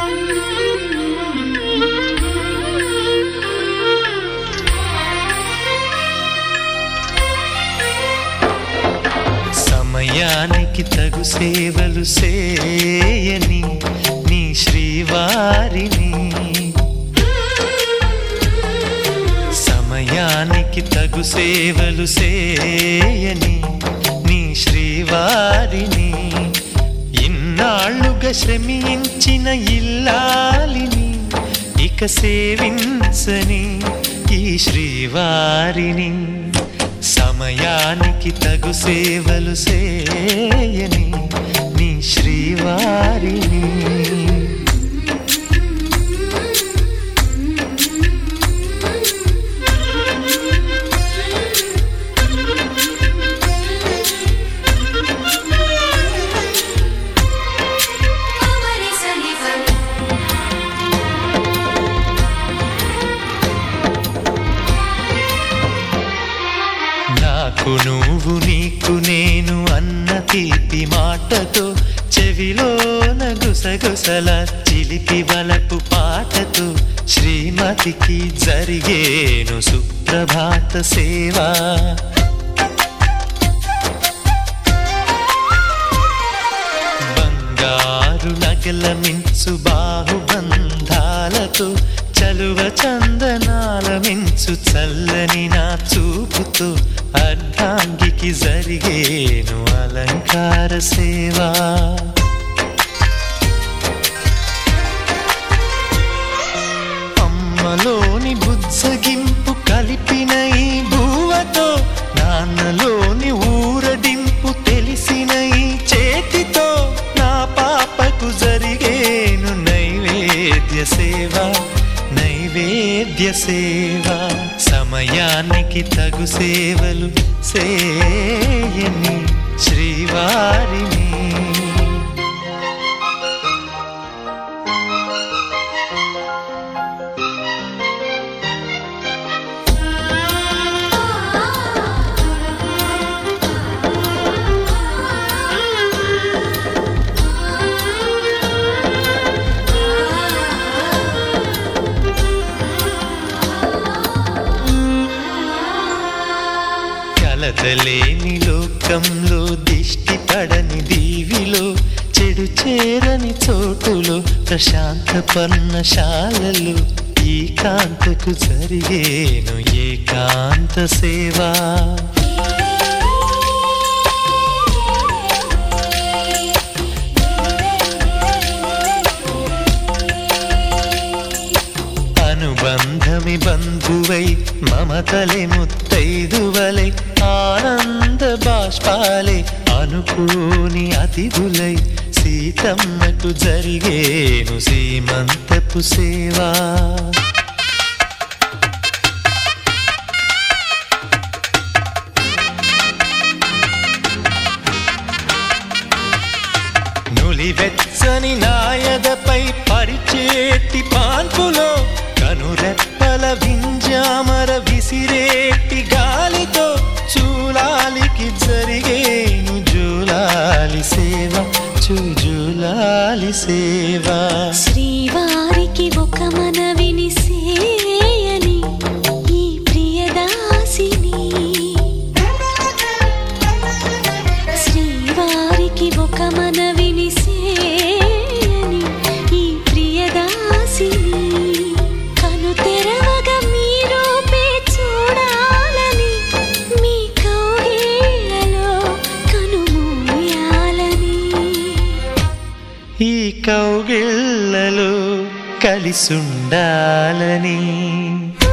సమయానికి తగు సేవలు సేయని నీ శ్రీవారిని సమయానికి తగు సేవలు సేయని నీ శ్రీవారిని ఇన్నాళ్ళుగా శ్రమించిన ఇల్లాలిని ఇక సేవించని ఈ శ్రీవారిని సమయానికి తగు సేవలు సేయని నీ శ్రీవారిని Amare Salifa. నాకు నువ్వు నీకు నేను అన్న తీపి మాటతో చెవిలోన గుసగుసల చిలిపి వలపు పాటతో శ్రీమతికి జరిగేను సుప్రభాత సేవా బంగారు నగల మించు బాహుబంధాలతో చలువ చందనాల మించు చల్లని నా చూపుతో అర్ధాంగికి జరిగేను అలంకార సేవా అమ్మలోని బుజ్జగింపు కలిపిన ఈ బువ్వతో నాన్నలోని ఊరడింపు తెలిసిన ఈ చేతితో నా పాపకు జరిగేను నైవేద్య సేవ నైవేద్య సేవ సమయానికి తగు సేవలు సేయని శ్రీవారిని కలతలేని లోకంలో దిష్టి పడని దీవిలో చెడు చేరని చోటులో ప్రశాంత పర్ణశాలలో ఈ కాంతకు జరిగేను ఏకాంత సేవా అనుబంధమి బంధువై మమతలే ముత్తైదువలై ఆనంద బాష్పాలే అనుకోని అతిథులై సీతమ్మకు జరిగేను సీమంతపు సేవా నులివెచ్చని నాయదపై పరిచేటి పాన్పులో కనురెప్పల వింజామర విసిరేటి గాలితో చూలాలికి జరిగేను జూలాలి సేవ చూజూలాలి సేవ శ్రీవారికి ఒక మనవిని సేయని ఈ ప్రియదాసిని శ్రీవారికి ఒక మనవిని సేయని ఈ ప్రియదాసిని కను తెరవగా మీ రూపే చూడాలని మీ కౌగిళ్ళలో కనుమూయాలని ఈ కౌగిళ్ళలో కలిసుండాలని